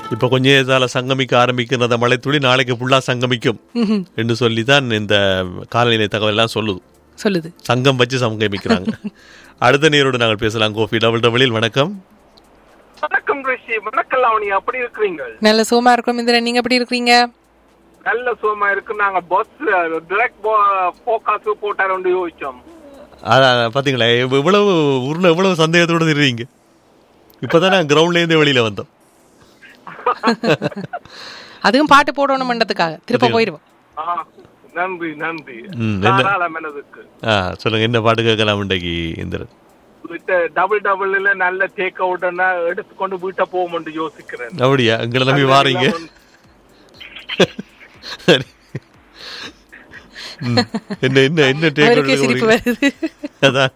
இப்ப கொஞ்ச நேரத்தால சங்கமிக்க ஆரம்பிக்கிற அந்த மழைத்துளி நாளைக்கு ஃபுல்லா சங்கமிக்கும் ம்ஹும். என்று சொல்லி தான் இந்த காலநிலை தகவல் எல்லாம் சொல்லுது சொல்லுது சங்கம் வச்சு சங்கமிக்கிறாங்க அடுத்த நீரோடு நாங்கள் பேசலாம் கோபி டபுள் டபுளில் வணக்கம் வணக்கம் ரிஷி வணக்கம் லாவணி அப்படி இருக்கிறீங்க நல்ல சோமா இருக்கும் இந்திரன் நீங்க எப்படி இருக்கிறீங்க நல்ல சுகமா இருக்கு நாங்க பஸ் டிரெக்ட் போக்காசு போட்டாரு யோசிச்சோம் அதான், பாத்தீங்களா இவ்வ- இவ்வளவு ஊர்ல இவ்வளவு சந்தேகத்தோட தெரியுங்க இப்பதான் நான் கிரவுண்ட்ல இருந்து வெளியில வந்தோம் அதுவும் பாட்டு போடணும்ன்றதுக்காக திருப்ப போயிடுவோம் ஆ, நன்றி நன்றி ம், என்ன- தாராள மனதுக்கு ஆ சொல்லுங்க என்ன பாட்டு கேட்கலாம் இன்றைக்கு இந்திரன் டபுள் டபுள்ல நல்ல டேக் அவுட்னா எடுத்துக்கொண்டு வீட்டை போவோம்னு யோசிக்கிறேன் அப்படியா எங்களை நம்பி வாரீங்க சரி ம். என்ன என்ன என்ன அவருக்கே டேக் சிரிப்பு வருது அதான்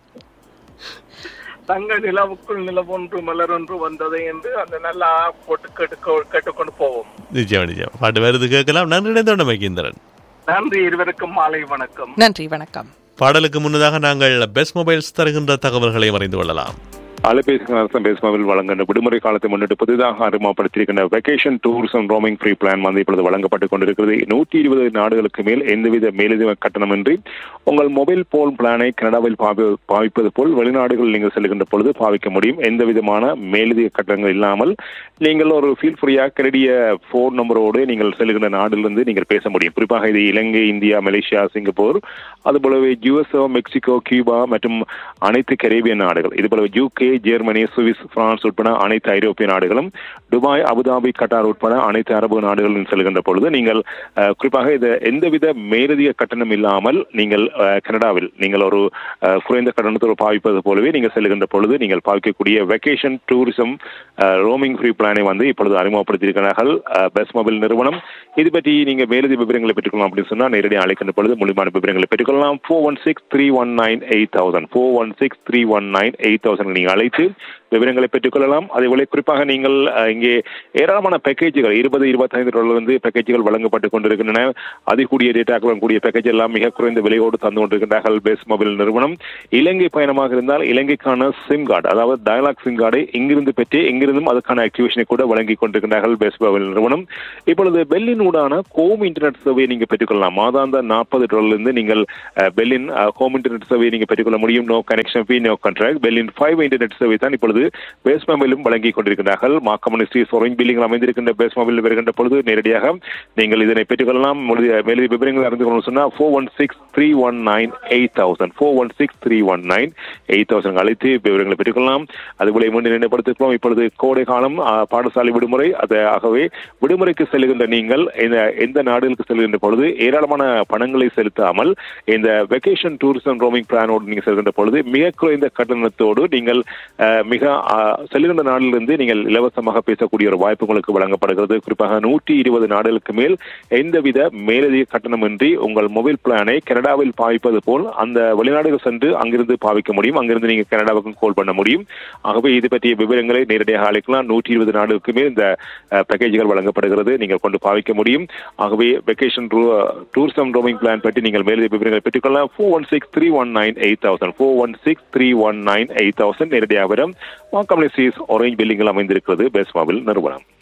தங்க நிலவுக்குள் நிலவொன்று மலர் ஒன்று வந்ததை என்று அந்த நல்ல போட்டு கேட்டு கேட்டுக்கொண்டு போவோம் நிச்சயம் நிச்சயம் பாட்டு வருது கேட்கலாம் நன்றி இணைந்தோட மைக்கேந்திரன் நன்றி இருவருக்கும் மாலை வணக்கம் நன்றி வணக்கம் பாடலுக்கு முன்னதாக நாங்கள் பெஸ்ட் மொபைல்ஸ் தருகின்ற தகவல்களை அறிந்து கொள்ளலாம் அலைபேசி அரசன் பேசுமாவில் வழங்குகின்ற விடுமுறை காலத்தை முன்னிட்டு புதிதாக அறிமுகப்படுத்தியிருக்கின்ற vacation tours and roaming free plan வந்து இப்பொழுது வழங்கப்பட்டுக் கொண்டிருக்கிறது நூற்றி இருபது நாடுகளுக்கு மேல் எந்தவித மேலதிக கட்டணமின்றி உங்கள் மொபைல் போன் பிளானை கனடாவில் பாவி- பாவிப்பது போல் வெளிநாடுகள் நீங்கள் செல்கின்ற பொழுது பாவிக்க முடியும் எந்த விதமான மேலதிக கட்டணங்கள் இல்லாமல் நீங்கள் ஒரு ஃபீல் ஃப்ரீயா கனடிய போன் நம்பரோடு நீங்கள் செல்கின்ற நாட்டிலிருந்து நீங்கள் பேச முடியும் குறிப்பாக இது இலங்கை இந்தியா மலேசியா சிங்கப்பூர் அதுபோலவே யுஎஸ்ஓ மெக்சிகோ கியூபா மற்றும் அனைத்து கரேபியன் நாடுகள் இது போல யூகே ஜெர்மனி சுவிஸ் பிரான்ஸ் உட்பட அனைத்து ஐரோப்பிய நாடுகளும் துபாய் அபுதாபி கட்டார் உட்பட அனைத்து அரபு நாடுகளிலும் செல்கின்ற பொழுது நீங்கள் அஹ், குறிப்பாக இது எந்தவித மேலதிக கட்டணம் இல்லாமல் நீங்கள் அஹ், கனடாவில் நீங்கள் ஒரு அஹ், குறைந்த கட்டணத்தோடு பாவிப்பது போலவே நீங்கள் செல்கின்ற பொழுது நீங்கள் பாவிக்கக்கூடிய வெக்கேஷன் டூரிசம் ரோமிங் ஃப்ரீ பிளானை வந்து இப்பொழுது அறிமுகப்படுத்தியிருக்கிறார்கள் பெஸ்ட் மொபைல் நிறுவனம் இது பற்றி நீங்க மேலதிக விவரங்களை பெற்றுக்கொள்ளலாம் அப்படின்னு சொன்னா நேரடியாக அழைக்கின்ற பொழுது முழுமையான விவரங்களை பெற்றுக்கொள்ளலாம் four one six three one nine eight thousand four one six three one nine eight thousand நீங்கள் அழைத்து விவரங்களை பெற்றுக்கொள்ளலாம் அதேபோல குறிப்பாக நீங்கள் அஹ், இங்கே ஏராளமான பேக்கேஜுகள் இருபது இருபத்தைந்து டாலர் வந்து பேக்கேஜுகள் வழங்கப்பட்டு கொண்டிருக்கின்றன அதிகூடிய டேட்டாக்களுடன் கூடிய பேக்கேஜ் எல்லாம் மிக குறைந்த விலையோடு தந்து கொண்டிருக்கின்றார்கள் பேஸ் மொபைல் நிறுவனம் இலங்கை பயணமாக இருந்தால் இலங்கைக்கான சிம் கார்டு அதாவது டயலாக் சிம் கார்டை இங்கிருந்து பெற்று இங்கிருந்தும் அதுக்கான ஆக்டிவேஷனை கூட வழங்கி கொண்டிருக்கின்றார்கள் பேஸ் மொபைல் நிறுவனம் இப்பொழுது பெல்லின் ஊடான ஹோம் இன்டர்நெட் சேவையை நீங்க பெற்றுக்கொள்ளலாம் மாதாந்த நாற்பது டாலர்லேருந்து நீங்கள் அஹ், பெல்லின் ஹோம் இன்டர்நெட் சேவையை நீங்க பெற்றுக்கொள்ள முடியும் no connection fee no contract பெல்லின் ஃபைவ் இன்டர்நெட் சேவை தான் இப்பொழுது பேஸ் மொபைலும் வழங்கி கொண்டிருக்கிறார்கள் மாக்கமன் ஸ்ட்ரீட் ஒரேஞ்ச் பில்லிங் அமைந்திருக்கின்ற பேஸ் மொபைல் வருகின்ற பொழுது நேரடியாக நீங்கள் இதனை பெற்றுக்கொள்ளலாம் முழுதிய மேலதிக விவரங்கள் அறிந்து கொள்ளணும் சொன்னா four one six three one nine eight thousand four one six three one nine eight thousand அழைத்து விவரங்களை பெற்றுக்கொள்ளலாம் அதுபோல மீண்டும் நினைப்படுத்திக்கிறோம் இப்பொழுது கோடை காலம் ஆ, பாடசாலை விடுமுறை அது ஆகவே விடுமுறைக்கு செல்கின்ற நீங்கள் இந்த எந்த நாடுகளுக்கு செல்கின்ற பொழுது ஏராளமான பணங்களை செலுத்தாமல் இந்த வெக்கேஷன் டூரிசம் ரோமிங் பிளானோடு நீங்கள் செல்கின்ற பொழுது மிக குறைந்த கட்டணத்தோடு நீங்கள் அஹ், மிக அஹ், செல்கின்ற நாட்டிலிருந்து நீங்கள் இலவசமாக பேசக்கூடிய ஒரு வாய்ப்பு உங்களுக்கு வழங்கப்படுகிறது குறிப்பாக நூற்றி இருபது நாடுகளுக்கு மேல் எந்தவித மேலதிக கட்டணமின்றி உங்கள் மொபைல் பிளானை கனடாவில் பாவிப்பது போல் அந்த வெளிநாடுகள் சென்று அங்கிருந்து பாவிக்க முடியும் அங்கிருந்து நீங்க கனடாவுக்கும் கால் பண்ண முடியும் ஆகவே இது பற்றிய விவரங்களை நேரடியாக அழைக்கலாம் நூற்றி இருபது நாடுகளுக்கு மேல் இந்த அஹ், பேக்கேஜ்கள் வழங்கப்படுகிறது நீங்கள் கொண்டு பாவிக்க முடியும் ஆகவே வெக்கேஷன் டூரிசம் ரோமிங் பிளான் பற்றி நீங்கள் மேலதிக விவரங்களை பெற்றுக்கொள்ளலாம் four one six three one nine eight thousand four one six three one nine eight thousand நேரடியாக வரும் கம்யூனிஸ்டீஸ் ஆரஞ்ச் பில்லிங்கில் அமைந்திருக்கிறது பேஸ்மாவில் நிறுவனம்